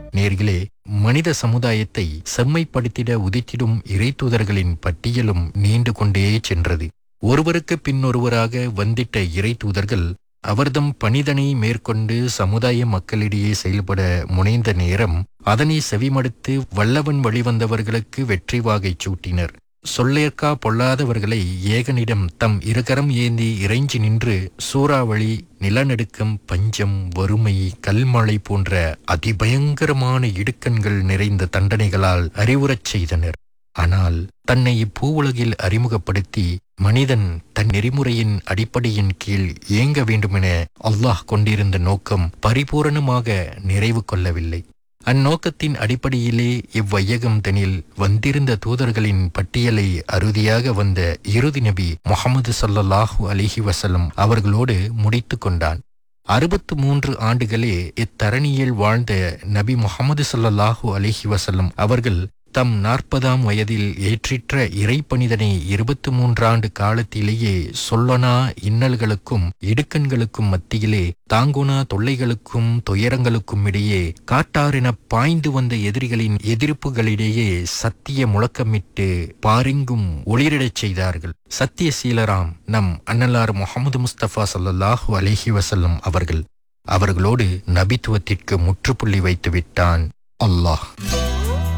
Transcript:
நேர்களே மனித சமுதாயத்தை செம்மைப்படுத்திட உதித்திடும் இறைத்தூதர்களின் பட்டியலும் நீண்டு கொண்டே சென்றது ஒருவருக்கு பின்னொருவராக வந்திட்ட இறைத்தூதர்கள் அவர்தம் பணிதனை மேற்கொண்டு சமுதாய மக்களிடையே செயல்பட முனைந்த நேரம் அதனை செவிமடுத்து வல்லவன் வழிவந்தவர்களுக்கு வெற்றி வாகை சூட்டினர் சொல்லேற்கா பொல்லாதவர்களை ஏகனிடம் தம் இருகரம் ஏந்தி இறைஞ்சி நின்று சூறாவளி நிலநடுக்கம் பஞ்சம் வறுமை கல்மழை போன்ற அதிபயங்கரமான இடுக்கண்கள் நிறைந்த தண்டனைகளால் அறிவுறச் செய்தனர் ஆனால் தன்னை இப்பூவுலகில் அறிமுகப்படுத்தி மனிதன் தன் நெறிமுறையின் அடிப்படையின் கீழ் இயங்க வேண்டுமென அல்லாஹ் கொண்டிருந்த நோக்கம் பரிபூரணமாக நிறைவு கொள்ளவில்லை அந்நோக்கத்தின் அடிப்படையிலே இவ்வையகம் தனில் வந்திருந்த தூதர்களின் பட்டியலை அறுதியாக வந்த இறுதி நபி முகமது சல்லல்லாஹு அலிஹி வசல்லம் அவர்களோடு முடித்து கொண்டான் அறுபத்து மூன்று ஆண்டுகளே இத்தரணியில் வாழ்ந்த நபி முகமது சல்லல்லாஹு அலிஹி வசல்லம் அவர்கள் தம் நாற்பதாம் வயதில் ஏற்றிற்ற இறைப்பணிதனை இருபத்து மூன்றாண்டு காலத்திலேயே சொல்லனா இன்னல்களுக்கும் இடுக்கண்களுக்கும் மத்தியிலே தாங்குனா தொல்லைகளுக்கும் துயரங்களுக்கும் இடையே காட்டாரென பாய்ந்து வந்த எதிரிகளின் எதிர்ப்புகளிடையே சத்திய முழக்கமிட்டு பாரிங்கும் ஒளிரிடச் செய்தார்கள் சத்திய சீலராம் நம் அன்னலார் முகமது முஸ்தபா சல்லல்லாஹு அலிஹி வசல்லம் அவர்கள் அவர்களோடு நபித்துவத்திற்கு முற்றுப்புள்ளி வைத்து விட்டான் அல்லாஹ்